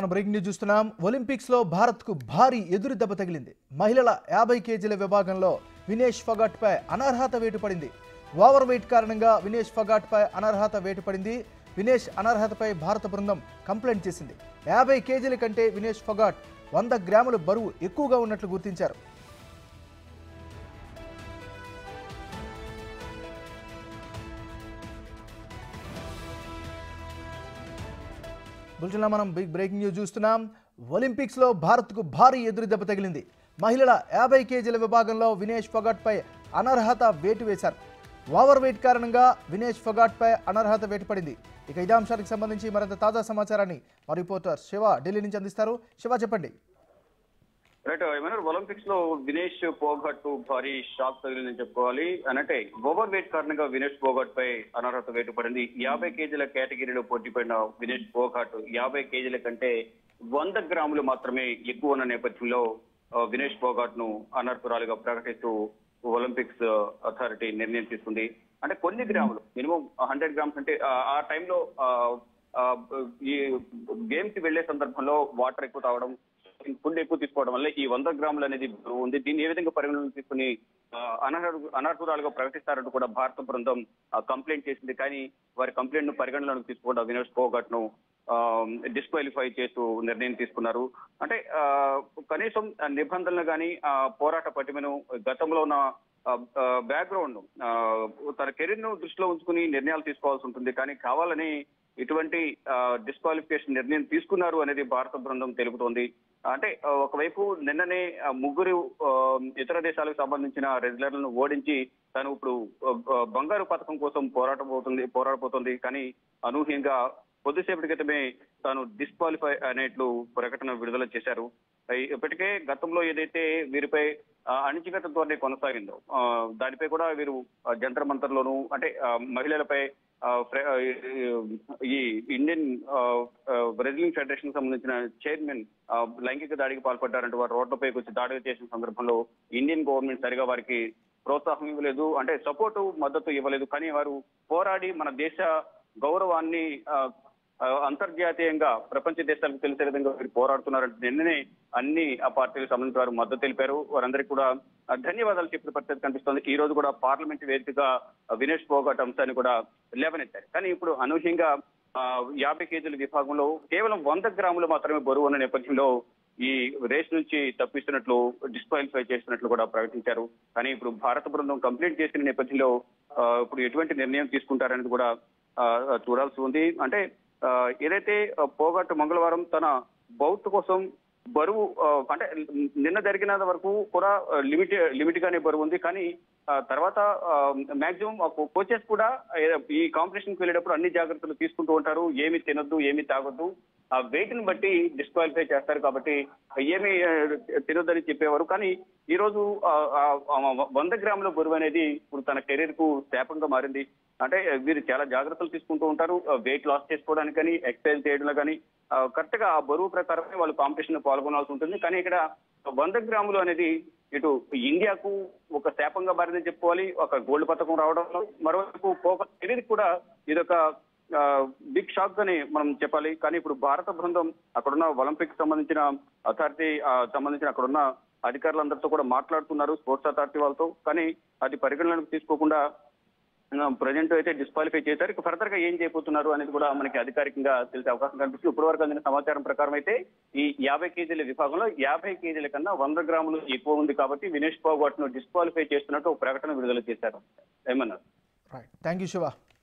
మనం breaking news చూస్తున్నాం Olympics లో భారత్ కు భారీ ఎదురు దెబ్బ తగిలింది మహిళల యాభై కేజీల విభాగంలో వినేష్ ఫగాట్ పై అనర్హత వేటు పడింది ఓవర్ వెయిట్ కారణంగా వినేష్ ఫగాట్ పై అనర్హత వేటు పడింది వినేష్ అనర్హతపై భారత బృందం కంప్లైంట్ చేసింది యాభై కేజీల కంటే వినేష్ ఫగాట్ వంద గ్రాముల బరువు ఎక్కువగా ఉన్నట్లు గుర్తించారు బులెటిన్లో మనం బిగ్ బ్రేకింగ్ న్యూస్ చూస్తున్నాం ఒలింపిక్స్లో భారత్కు భారీ ఎదురు దెబ్బ తగిలింది మహిళల యాభై కేజీల విభాగంలో వినేష్ ఫొగాట్పై అనర్హత వేటు వేశారు ఓవర్ వెయిట్ కారణంగా వినేష్ ఫొగాట్పై అనర్హత వేటు పడింది ఇక ఇదే అంశానికి సంబంధించి మరింత తాజా సమాచారాన్ని మా రిపోర్టర్ శివ ఢిల్లీ నుంచి అందిస్తారు శివ చెప్పండి రైట్ ఏమన్నారు ఒలింపిక్స్ లో వినేష్ పోగట్ భారీ షాక్ తగిలిందని చెప్పుకోవాలి అనంటే ఓవర్ వెయిట్ కారణంగా వినేష్ పోగట్ పై అనర్హత వేటు పడింది యాభై కేజీల కేటగిరీలో పోటీ పడిన వినేష్ పోగట్ యాభై కేజీల కంటే వంద గ్రాములు మాత్రమే ఎక్కువ ఉన్న నేపథ్యంలో ఆ, వినేష్ పోగాట్ ను అనర్హురాలుగా ప్రకటిస్తూ ఒలింపిక్స్ అథారిటీ నిర్ణయం తీసుకుంది అంటే కొన్ని గ్రాములు మినిమం హండ్రెడ్ గ్రామ్స్ అంటే ఆ, ఆ టైంలో ఆ, ఆ, ఈ గేమ్ కి వెళ్లే సందర్భంలో వాటర్ ఎక్కువ తాగడం ఫుడ్ ఎక్కువ తీసుకోవడం వల్ల ఈ వంద గ్రాములు అనేది బరువు ఉంది దీన్ని ఏ విధంగా పరిగణలోకి తీసుకుని ఆ, అనర్హు అనర్హురాలుగా ప్రకటిస్తారంటూ కూడా భారత బృందం ఆ, కంప్లైంట్ చేసింది కానీ వారి కంప్లైంట్ ను పరిగణలోకి తీసుకుండా వినోద్ పోగట్ ను డిస్క్వాలిఫై చేస్తూ నిర్ణయం తీసుకున్నారు అంటే ఆ, కనీసం ఆ నిబంధనలు కానీ పోరాట పటిమను గతంలో ఉన్న బ్యాక్గ్రౌండ్ తన కెరీర్ ను దృష్టిలో ఉంచుకుని నిర్ణయాలు తీసుకోవాల్సి ఉంటుంది కానీ కావాలని ఇటువంటి డిస్క్వాలిఫికేషన్ నిర్ణయం తీసుకున్నారు అనేది భారత బృందం తెలుపుతోంది అంటే ఆ, ఒకవైపు నిన్ననే ఆ, ముగ్గురు ఆ, ఇతర దేశాలకు సంబంధించిన రెగ్యులర్లను ఓడించి తను ఇప్పుడు ఆ, ఆ, బంగారు పథకం కోసం పోరాటపోతుంది పోరాడబోతోంది కానీ అనూహ్యంగా కొద్దిసేపటి క్రితమే తాను డిస్క్వాలిఫై అనేట్లు ప్రకటన విడుదల చేశారు అయి- ఇప్పటికే గతంలో ఏదైతే వీరిపై ఆ, అణిచివేత ధోరణి కొనసాగిందో ఆ, దానిపై కూడా వీరు ఆ, జంతర్ మంతర్లోను అంటే ఆ, మహిళలపై ఆ, ఫ్రె- ఆ, ఈ ఇండియన్ ఆ, ఆ, రెజ్లింగ్ ఫెడరేషన్ సంబంధించిన చైర్మన్ ఆ, లైంగిక దాడికి పాల్పడ్డారంటే వారు రోడ్లపైకి వచ్చి దాడులు చేసిన సందర్భంలో ఇండియన్ గవర్నమెంట్ సరిగా వారికి ప్రోత్సాహం ఇవ్వలేదు అంటే సపోర్టు మద్దతు ఇవ్వలేదు కానీ వారు పోరాడి మన దేశ గౌరవాన్ని ఆ, ఆ, అంతర్జాతీయంగా ప్రపంచ దేశాలకు తెలిసే విధంగా వీరు పోరాడుతున్నారంటే నిన్ననే అన్ని ఆ పార్టీలకు సంబంధించిన వారు మద్దతు తెలిపారు వారందరికీ కూడా ఆ, ధన్యవాదాలు చెప్పిన పరిస్థితి కనిపిస్తోంది ఈ రోజు కూడా పార్లమెంట్ వేదికగా ఆ, వినేష్ పోగట్ అంశాన్ని కూడా లేవనెత్తారు కానీ ఇప్పుడు అనూహ్యంగా ఆ, యాభై కేజీల విభాగంలో కేవలం వంద గ్రాములు మాత్రమే బరువు ఉన్న నేపథ్యంలో ఈ రేస్ నుంచి తప్పిస్తున్నట్లు డిస్క్వాలిఫై చేస్తున్నట్లు కూడా ప్రకటించారు కానీ ఇప్పుడు భారత బృందం కంప్లీట్ చేసిన నేపథ్యంలో ఆ, ఇప్పుడు ఎటువంటి నిర్ణయం తీసుకుంటారనేది కూడా ఆ, చూడాల్సి ఉంది అంటే ఆ, ఏదైతే ఆ, పోగొట్టు మంగళవారం తన బౌత్ కోసం బరువు ఆ, అంటే నిన్న జరిగిన వరకు కూడా లిమిట్ లిమిట్ గానే బరువు ఉంది కానీ ఆ, తర్వాత మాక్సిమం కోచెస్ కూడా ఏ- ఈ కాంపిటీషన్ కి వెళ్ళేటప్పుడు అన్ని జాగ్రత్తలు తీసుకుంటూ ఉంటారు ఏమి తినొద్దు ఏమి తాగొద్దు ఆ వెయిట్ ని బట్టి డిస్క్వాలిఫై చేస్తారు కాబట్టి ఏమి ఆ, తినొద్దని చెప్పేవారు కానీ ఈ రోజు ఆ, ఆ, ఆ, వంద గ్రాముల బరువు అనేది ఇప్పుడు తన కెరీర్ కు శాపంగా మారింది అంటే వీరు చాలా జాగ్రత్తలు తీసుకుంటూ ఉంటారు వెయిట్ లాస్ చేసుకోవడానికి కానీ ఎక్సర్సైజ్ చేయడంలో కానీ కరెక్ట్ గా ఆ బరువు ప్రకారమే వాళ్ళు కాంపిటీషన్ లో పాల్గొనాల్సి ఉంటుంది కానీ ఇక్కడ వంద గ్రాములు అనేది ఇటు ఇండియాకు ఒక శాపంగా మారిందని చెప్పుకోవాలి ఒక గోల్డ్ పథకం రావడంలో మరోవైపు పోక కెరీర్ కూడా ఇదొక బిగ్ షాక్ గానే మనం చెప్పాలి కానీ ఇప్పుడు భారత బృందం అక్కడున్న ఒలింపిక్ సంబంధించిన అథారిటీ సంబంధించిన అక్కడున్న అధికారులందరితో కూడా మాట్లాడుతున్నారు స్పోర్ట్స్ అథారిటీ వాళ్ళతో కానీ అది పరిగణలోకి తీసుకోకుండా ప్రజెంట్ అయితే డిస్క్వాలిఫై చేశారు ఇక ఫర్దర్ గా ఏం చేయబోతున్నారు అనేది కూడా మనకి అధికారికంగా తెలిసే అవకాశం కనిపిస్తుంది ఇప్పటి వరకు అందిన సమాచారం ప్రకారం అయితే ఈ యాభై కేజీల విభాగంలో యాభై కేజీల కన్నా వంద గ్రాములు ఎక్కువ ఉంది కాబట్టి వినేష్ పోగొట్ ను డిస్క్వాలిఫై చేస్తున్నట్టు ఒక ప్రకటన విడుదల చేశారు ఏమన్నారు రైట్ థ్యాంక్ యూ శివ